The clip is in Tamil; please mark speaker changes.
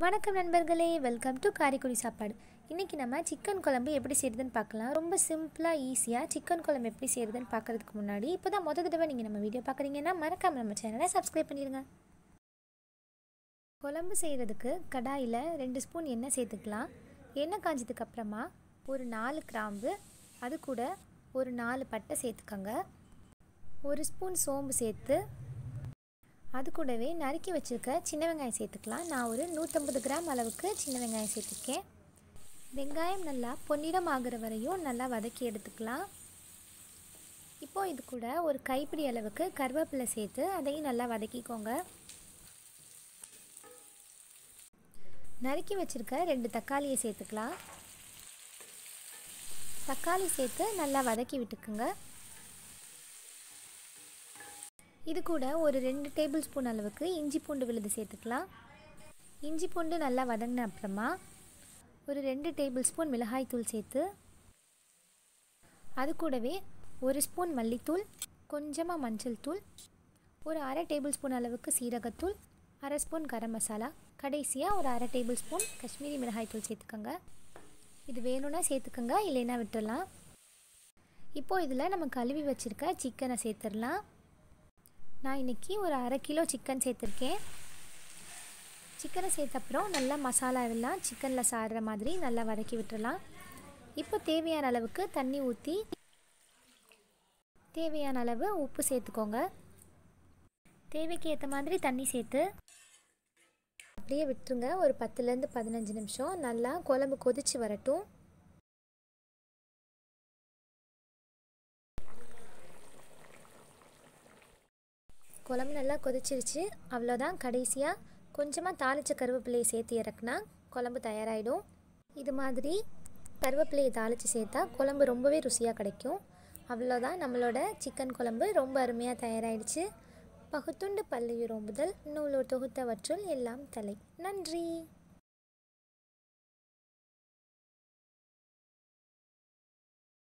Speaker 1: வணக்கம் நண்பர்களே வெல்கம் டு காரைக்குடி சாப்பாடு இன்றைக்கி நம்ம சிக்கன் குழம்பு எப்படி செய்கிறதுன்னு பார்க்கலாம் ரொம்ப சிம்பிளாக ஈஸியாக சிக்கன் குழம்பு எப்படி செய்கிறதுன்னு பார்க்கறதுக்கு முன்னாடி இப்போ தான் மொதல் தடவை நீங்கள் நம்ம வீடியோ பார்க்குறீங்கன்னா மறக்காமல் நம்ம சேனலை சப்ஸ்கிரைப் பண்ணிடுங்க குழம்பு செய்கிறதுக்கு கடாயில் ரெண்டு ஸ்பூன் எண்ணெய் சேர்த்துக்கலாம் எண்ணெய் காஞ்சதுக்கு அப்புறமா ஒரு நாலு கிராம்பு அது கூட ஒரு நாலு பட்டை சேர்த்துக்கோங்க ஒரு ஸ்பூன் சோம்பு சேர்த்து அது கூடவே நறுக்கி வச்சுருக்க சின்ன வெங்காயம் சேர்த்துக்கலாம் நான் ஒரு நூற்றம்பது கிராம் அளவுக்கு சின்ன வெங்காயம் சேர்த்துருக்கேன் வெங்காயம் நல்லா பொன்னிறம் ஆகிற வரையும் நல்லா வதக்கி எடுத்துக்கலாம் இப்போது இது கூட ஒரு கைப்பிடி அளவுக்கு கருவேப்பிலை சேர்த்து அதையும் நல்லா வதக்கிக்கோங்க நறுக்கி வச்சுருக்க ரெண்டு தக்காளியை சேர்த்துக்கலாம் தக்காளி சேர்த்து நல்லா வதக்கி விட்டுக்குங்க இது கூட ஒரு ரெண்டு டேபிள் ஸ்பூன் அளவுக்கு இஞ்சி பூண்டு விழுது சேர்த்துக்கலாம் இஞ்சி பூண்டு நல்லா வதங்கின அப்புறமா ஒரு ரெண்டு டேபிள் ஸ்பூன் மிளகாய் தூள் சேர்த்து அது கூடவே ஒரு ஸ்பூன் மல்லித்தூள் கொஞ்சமாக மஞ்சள் தூள் ஒரு அரை டேபிள் ஸ்பூன் அளவுக்கு சீரகத்தூள் அரை ஸ்பூன் கரம் மசாலா கடைசியாக ஒரு அரை டேபிள் ஸ்பூன் காஷ்மீரி மிளகாய் தூள் சேர்த்துக்கோங்க இது வேணும்னா சேர்த்துக்கோங்க இல்லைன்னா விட்டுடலாம் இப்போது இதில் நம்ம கழுவி வச்சுருக்க சிக்கனை சேர்த்துடலாம் நான் இன்றைக்கி ஒரு அரை கிலோ சிக்கன் சேர்த்துருக்கேன் சிக்கனை சேர்த்த அப்புறம் நல்லா மசாலா எல்லாம் சிக்கனில் சாடுற மாதிரி நல்லா வதக்கி விட்டுடலாம் இப்போ தேவையான அளவுக்கு தண்ணி ஊற்றி தேவையான அளவு உப்பு சேர்த்துக்கோங்க தேவைக்கு ஏற்ற மாதிரி தண்ணி சேர்த்து அப்படியே விட்டுருங்க ஒரு பத்துலேருந்து பதினஞ்சு நிமிஷம் நல்லா குழம்பு கொதித்து வரட்டும் குழம்பு நல்லா கொதிச்சிருச்சு அவ்வளோதான் கடைசியாக கொஞ்சமாக தாளித்த கருவேப்பிலையை சேர்த்து இறக்குனா குழம்பு தயாராகிடும் இது மாதிரி கருவேப்பிலையை தாளித்து சேர்த்தா குழம்பு ரொம்பவே ருசியாக கிடைக்கும் அவ்வளோதான் நம்மளோட சிக்கன் குழம்பு ரொம்ப அருமையாக தயாராகிடுச்சு பகுத்துண்டு பல்லுயிரோம்புதல் நூலோர் தொகுத்தவற்றுள் எல்லாம் தலை நன்றி